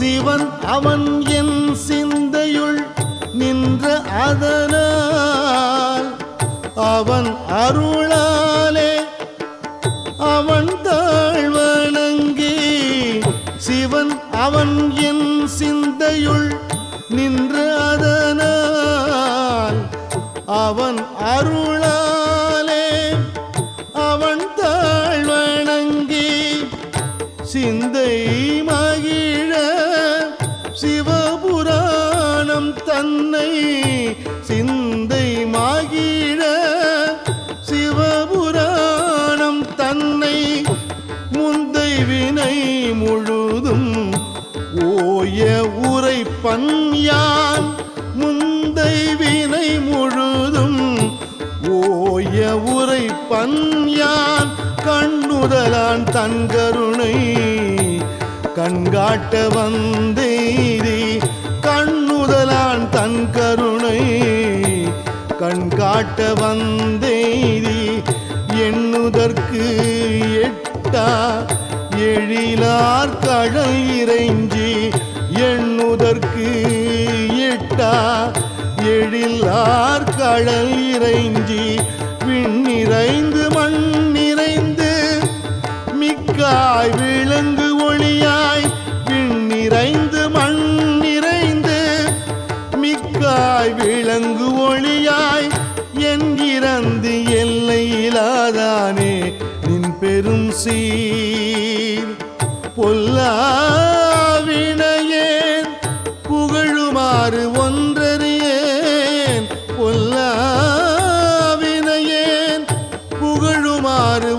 சிவன் அவன் என் சிந்தையுள் நின்ற அதனால் அவன் அருளாலே அவன் தாழ்வணங்கி சிவன் அவன் என் சிந்தையுள் நின்ற அதனால் அவன் அருளாலே அவன் தாழ்வணங்கி சிந்தை மகிழ சிவபுராணம் தன்னை சிந்தை மகிழ சிவபுராணம் தன்னை முந்தை வினை முழுதும் ஓய உரை பன்யான் முந்தை வினை முழுதும் ஓய உரை பன்யான் கண்ணுதலான் தன் கருணை கண்காட்ட வந்தேதி கண்ணுதலான் தன் கருணை கண்காட்ட வந்தேதி எண்ணுதற்கு எட்டா எழிலார் கடல் இறைஞ்சி எண்ணுதற்கு எட்டா எழிலார் கடல் இறைஞ்சி விண்ணிறைந்து மண் நிறைந்து மிக்காய் விளங்கு ஒளியாய் விண்ணிறைந்து மண் நிறைந்து மிக்காய் விளங்கு ஒளியாய் என் இறந்து எல்லையிலாதானே நின் பெரும் சீர் பொல்லாவினையேன் புகழுமாறு ஒன்றறியேன் பொல்லாவினையேன் புகழுமாறு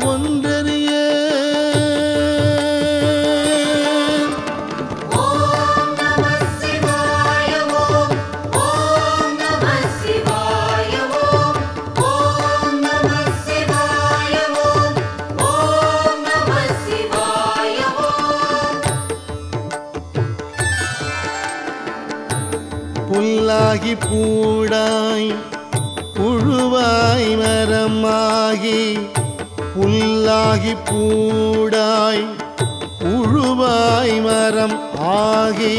ஒன்றறியேன் ஓம் நம சிவாய ஓம் ஓம் நம சிவாய ஓம் ஓம் நம சிவாய ஓம் ஓம் நம சிவாய ஓம் புல்லாகி பூடாய் புழுவாய் மரமாகி புல்லாகி பூடாய் புழுவாய் மரம் ஆகி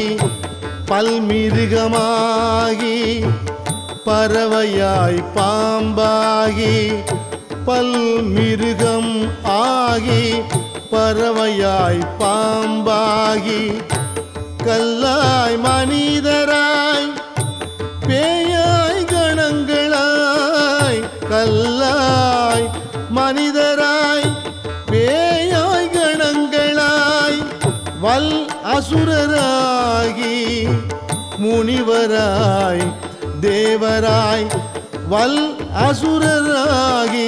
பல்மிருகமாகி பறவையாய் பாம்பாகி பல்மிருகம் ஆகி பறவையாய் பாம்பாகி கல்லாய் மனிதராய் பேயாய் கணங்களாய் கல்லாய் மனிதராய் பேயாய் கணங்களாய் வல் அசுரராகி முனிவராய் தேவராய் வல் அசுரராகி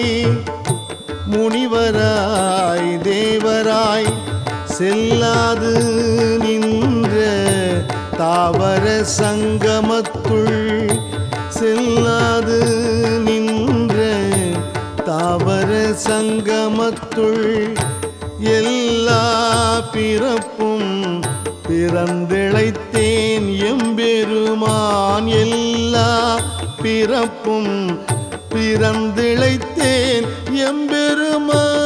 முனிவராய் தேவராய் செல்லாது நின்ற தாவர சங்கமத்துள் செல்லாது நின்ற தாவர சங்கமத்துள் எல்லா பிறப்பும் பிறந்திழைத்தேன் எம்பெருமான் எல்லா பிறப்பும் பிறந்திழைத்தேன் எம்பெருமான்